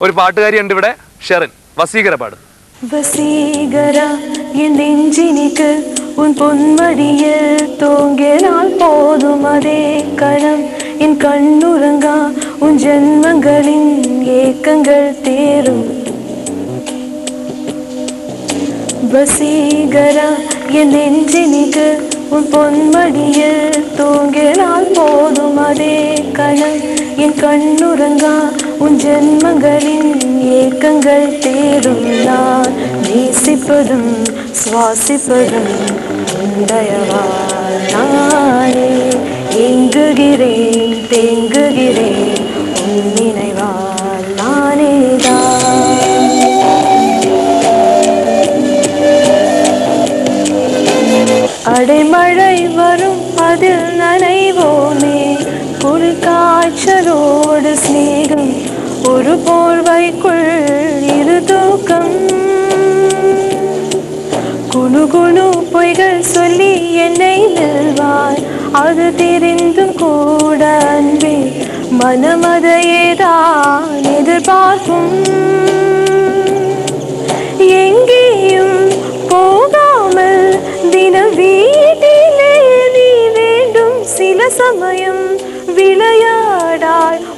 ഒരു പാട്ടുകാരിയുണ്ട് ഇവിടെ ഷെറിൻ വസീകര പാടും வசீகரா என் நெஞ்சினிக்கு உன் பொன்மடியில் தூங்கினால் போதும் அதே கணம் என் கண்ணுறங்கா உன் ஜென்மங்களின் ஏக்கங்கள் தேரும் வசீகரா என் நெஞ்சினிக்கு உன் பொன்மடியில் தூங்கினால் போதும் அதே கணம் என் கண்ணுறங்கா உன் ஜென்மங்களின் ஏக்கங்கள் தேடும் நான் நேசிப்பதும் சுவாசிப்பதும் உண்டயவால் நானே ஏங்குகிறேன் தேங்குகிறேன் உன் நினைவால் நானேதான் அடைமழை வரும் அதில் நனைவோமே குளிர் காய்ச்சலோடு சிநேகம் ஒரு போர்வைக்குள் இரு தூக்கம் குணு குணு பொய்கள் சொல்லி என்னை வெல்வாய் அது தெரிந்தும் கூட அன்பே மனமதையேதான் எதிர்பார்க்கும் எங்கேயும் போகாமல் தினம் வீட்டிலே நீ வேண்டும் சில சமயம் விளையாடாய்